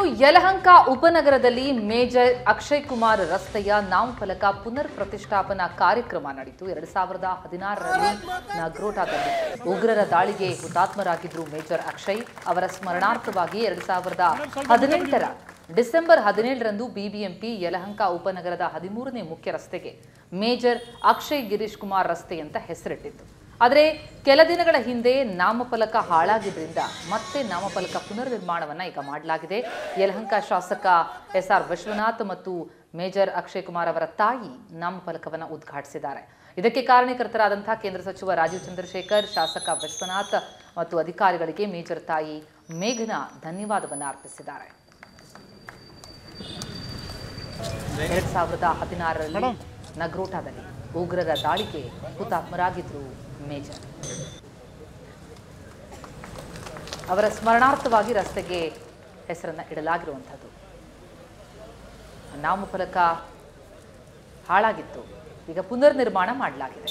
ಯಲಹಂಕ ಉಪನಗರದಲ್ಲಿ ಮೇಜರ್ ಅಕ್ಷಯ್ ಕುಮಾರ್ ರಸ್ತೆಯ ನಾಮಫಲಕ ಪುನರ್ ಪ್ರತಿಷ್ಠಾಪನಾ ಕಾರ್ಯಕ್ರಮ ನಡೆಯಿತು ಎರಡ್ ಸಾವಿರದ ಹದಿನಾರರಲ್ಲಿ ನಗ್ರೋಟಾದಲ್ಲಿ ಉಗ್ರರ ದಾಳಿಗೆ ಹುತಾತ್ಮರಾಗಿದ್ರು ಮೇಜರ್ ಅಕ್ಷಯ್ ಅವರ ಸ್ಮರಣಾರ್ಥವಾಗಿ ಎರಡ್ ಸಾವಿರದ ಹದಿನೆಂಟರ ಡಿಸೆಂಬರ್ ಹದಿನೇಳರಂದು ಬಿಬಿಎಂಪಿ ಯಲಹಂಕ ಉಪನಗರದ ಹದಿಮೂರನೇ ಮುಖ್ಯ ರಸ್ತೆಗೆ ಮೇಜರ್ ಅಕ್ಷಯ್ ಗಿರೀಶ್ ಕುಮಾರ್ ರಸ್ತೆ ಅಂತ ಹೆಸರಿಟ್ಟಿತ್ತು ಆದರೆ ಕೆಲ ದಿನಗಳ ಹಿಂದೆ ನಾಮಫಲಕ ಹಾಳಾಗಿದ್ರಿಂದ ಮತ್ತೆ ನಾಮಫಲಕ ಪುನರ್ ನಿರ್ಮಾಣವನ್ನ ಈಗ ಮಾಡಲಾಗಿದೆ ಯಲಹಂಕ ಶಾಸಕ ಎಸ್ ಆರ್ ವಿಶ್ವನಾಥ್ ಮತ್ತು ಮೇಜರ್ ಅಕ್ಷಯ್ ಕುಮಾರ್ ಅವರ ತಾಯಿ ನಾಮಫಲಕವನ್ನು ಉದ್ಘಾಟಿಸಿದ್ದಾರೆ ಇದಕ್ಕೆ ಕಾರಣಕರ್ತರಾದಂತಹ ಕೇಂದ್ರ ಸಚಿವ ರಾಜೀವ್ ಚಂದ್ರಶೇಖರ್ ಶಾಸಕ ವಿಶ್ವನಾಥ್ ಮತ್ತು ಅಧಿಕಾರಿಗಳಿಗೆ ಮೇಜರ್ ತಾಯಿ ಮೇಘನಾ ಧನ್ಯವಾದವನ್ನು ಅರ್ಪಿಸಿದ್ದಾರೆ ಎರಡ್ ಸಾವಿರದ ಹದಿನಾರರಲ್ಲಿ ನಗ್ರೋಟಾದಲ್ಲಿ ಉಗ್ರರ ದಾಳಿಗೆ ಹುತಾತ್ಮರಾಗಿದ್ರು ಮೇಜರ್ ಅವರ ಸ್ಮರಣಾರ್ಥವಾಗಿ ರಸ್ತೆಗೆ ಹೆಸರನ್ನ ಇಡಲಾಗಿರುವಂಥದ್ದು ನಾಮಫಲಕ ಹಾಳಾಗಿತ್ತು ಈಗ ಪುನರ್ ನಿರ್ಮಾಣ ಮಾಡಲಾಗಿದೆ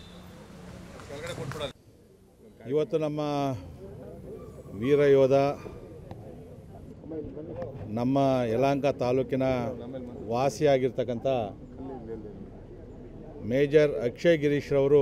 ಇವತ್ತು ನಮ್ಮ ವೀರಯೋಧ ನಮ್ಮ ಯಲಹಂಕ ತಾಲೂಕಿನ ವಾಸಿಯಾಗಿರ್ತಕ್ಕಂಥ ಮೇಜರ್ ಅಕ್ಷಯ್ ಗಿರೀಶ್ರವರು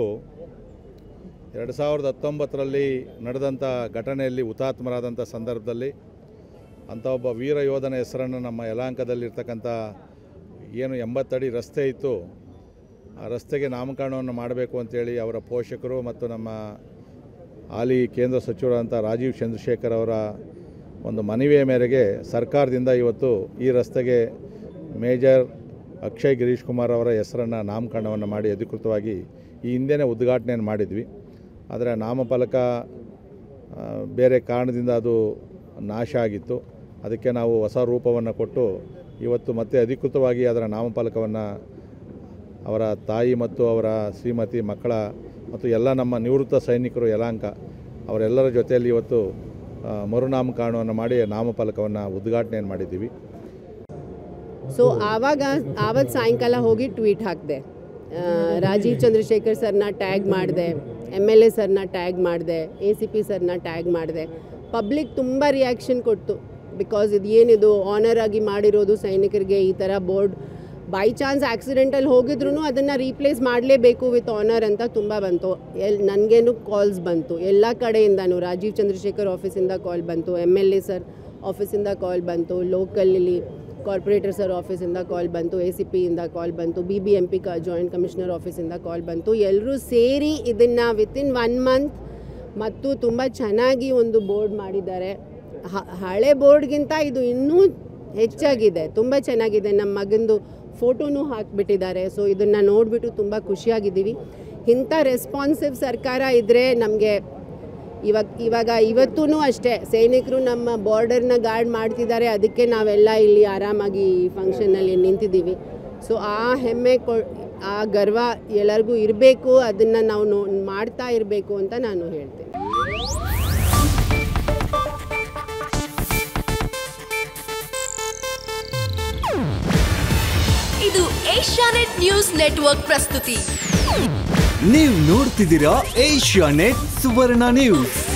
ಎರಡು ಸಾವಿರದ ಹತ್ತೊಂಬತ್ತರಲ್ಲಿ ನಡೆದಂಥ ಘಟನೆಯಲ್ಲಿ ಹುತಾತ್ಮರಾದಂಥ ಸಂದರ್ಭದಲ್ಲಿ ಅಂಥ ಒಬ್ಬ ವೀರ ಯೋಧನ ಹೆಸರನ್ನು ನಮ್ಮ ಯಲಹಂಕದಲ್ಲಿರ್ತಕ್ಕಂಥ ಏನು ಎಂಬತ್ತಡಿ ರಸ್ತೆ ಇತ್ತು ಆ ರಸ್ತೆಗೆ ನಾಮಕರಣವನ್ನು ಮಾಡಬೇಕು ಅಂತೇಳಿ ಅವರ ಪೋಷಕರು ಮತ್ತು ನಮ್ಮ ಹಾಲಿ ಕೇಂದ್ರ ಸಚಿವರಾದಂಥ ರಾಜೀವ್ ಚಂದ್ರಶೇಖರ್ ಅವರ ಒಂದು ಮನವಿಯ ಮೇರೆಗೆ ಸರ್ಕಾರದಿಂದ ಇವತ್ತು ಈ ರಸ್ತೆಗೆ ಮೇಜರ್ ಅಕ್ಷಯ್ ಗಿರೀಶ್ ಕುಮಾರ್ ಅವರ ಹೆಸರನ್ನು ನಾಮಕರಣವನ್ನು ಮಾಡಿ ಅಧಿಕೃತವಾಗಿ ಈ ಹಿಂದೆನೇ ಉದ್ಘಾಟನೆಯನ್ನು ಮಾಡಿದ್ವಿ ಆದರೆ ನಾಮಫಲಕ ಆ, ಬೇರೆ ಕಾರಣದಿಂದ ಅದು ನಾಶ ಆಗಿತ್ತು ಅದಕ್ಕೆ ನಾವು ಹೊಸ ರೂಪವನ್ನು ಕೊಟ್ಟು ಇವತ್ತು ಮತ್ತೆ ಅಧಿಕೃತವಾಗಿ ಅದರ ನಾಮಫಲಕವನ್ನು ಅವರ ತಾಯಿ ಮತ್ತು ಅವರ ಶ್ರೀಮತಿ ಮಕ್ಕಳ ಮತ್ತು ಎಲ್ಲ ನಮ್ಮ ನಿವೃತ್ತ ಸೈನಿಕರು ಯಲಾಂಕ ಅವರೆಲ್ಲರ ಜೊತೆಯಲ್ಲಿ ಇವತ್ತು ಆ, ಮರುನಾಮಕರಣವನ್ನು ಮಾಡಿ ನಾಮಫಲಕವನ್ನು ಉದ್ಘಾಟನೆಯನ್ನು ಮಾಡಿದ್ದೀವಿ ಸೊ ಆವಾಗ ಆವತ್ತು ಸಾಯಂಕಾಲ ಹೋಗಿ ಟ್ವೀಟ್ ಹಾಕಿದೆ ರಾಜೀವ್ ಚಂದ್ರಶೇಖರ್ ಸರ್ನ ಟ್ಯಾಗ್ ಮಾಡಿದೆ ಎಮ್ ಎಲ್ ಎ ಸರ್ನ ಟ್ಯಾಗ್ ಮಾಡಿದೆ ಎ ಸಿ ಪಿ ಸರ್ನ ಟ್ಯಾಗ್ ಮಾಡಿದೆ ಪಬ್ಲಿಕ್ ತುಂಬ ರಿಯಾಕ್ಷನ್ ಕೊಟ್ಟು ಬಿಕಾಸ್ ಇದು ಏನಿದು ಆನರ್ ಆಗಿ ಮಾಡಿರೋದು ಸೈನಿಕರಿಗೆ ಈ ಥರ ಬೋರ್ಡ್ ಬೈ ಚಾನ್ಸ್ ಆಕ್ಸಿಡೆಂಟಲ್ಲಿ ಹೋಗಿದ್ರು ಅದನ್ನು ರೀಪ್ಲೇಸ್ ಮಾಡಲೇಬೇಕು ವಿತ್ ಆನರ್ ಅಂತ ತುಂಬ ಬಂತು ಎಲ್ ನನಗೇನು ಕಾಲ್ಸ್ ಬಂತು ಎಲ್ಲ ಕಡೆಯಿಂದನೂ ರಾಜೀವ್ ಚಂದ್ರಶೇಖರ್ ಆಫೀಸಿಂದ ಕಾಲ್ ಬಂತು ಎಮ್ ಎಲ್ ಎ ಸರ್ ಆಫೀಸಿಂದ ಕಾಲ್ ಬಂತು ಲೋಕಲಲ್ಲಿ ಕಾರ್ಪೊರೇಟರ್ ಸರ್ ಆಫೀಸಿಂದ ಕಾಲ್ ಬಂತು ಎ ಸಿ ಪಿಯಿಂದ ಕಾಲ್ ಬಂತು ಬಿ ಬಿ ಎಂ ಪಿ ಕ ಜಾಯಿಂಟ್ ಕಮಿಷನರ್ ಆಫೀಸಿಂದ ಕಾಲ್ ಬಂತು ಎಲ್ಲರೂ ಸೇರಿ ಇದನ್ನು ವಿತಿನ್ ಒನ್ ಮಂತ್ ಮತ್ತು ತುಂಬ ಚೆನ್ನಾಗಿ ಒಂದು ಬೋರ್ಡ್ ಮಾಡಿದ್ದಾರೆ ಹ- ಹಳೆ ಬೋರ್ಡ್ಗಿಂತ ಇದು ಇನ್ನೂ ಹೆಚ್ಚಾಗಿದೆ ತುಂಬ ಚೆನ್ನಾಗಿದೆ ನಮ್ಮ ಮಗಂದು ಫೋಟೋನೂ ಹಾಕಿಬಿಟ್ಟಿದ್ದಾರೆ ಸೊ ಇದನ್ನು ನೋಡಿಬಿಟ್ಟು ತುಂಬ ಖುಷಿಯಾಗಿದ್ದೀವಿ ಇಂಥ ರೆಸ್ಪಾನ್ಸಿವ್ ಸರ್ಕಾರ ಇದ್ದರೆ ನಮಗೆ ಇವಾಗ ಇವಾಗ ಇವತ್ತೂ ಅಷ್ಟೇ ಸೈನಿಕರು ನಮ್ಮ ಬಾರ್ಡರ್ನ ಗಾರ್ಡ್ ಮಾಡ್ತಿದ್ದಾರೆ ಅದಕ್ಕೆ ನಾವೆಲ್ಲ ಇಲ್ಲಿ ಆರಾಮಾಗಿ ಈ ಫಂಕ್ಷನಲ್ಲಿ ನಿಂತಿದ್ದೀವಿ ಸೊ ಆ ಹೆಮ್ಮೆ ಕೊ ಆ ಗರ್ವ ಎಲ್ಲರಿಗೂ ಇರಬೇಕು ಅದನ್ನು ನಾವು ನೋ ಮಾಡ್ತಾ ಇರಬೇಕು ಅಂತ ನಾನು ಹೇಳ್ತೇನೆ ಇದು ಏಷ್ಯಾನೆಟ್ ನ್ಯೂಸ್ ನೆಟ್ವರ್ಕ್ ಪ್ರಸ್ತುತಿ ನೀವು ನೋಡ್ತಿದ್ದೀರಾ ಏಷ್ಯಾ ನೆಟ್ ಸುವರ್ಣ ನ್ಯೂಸ್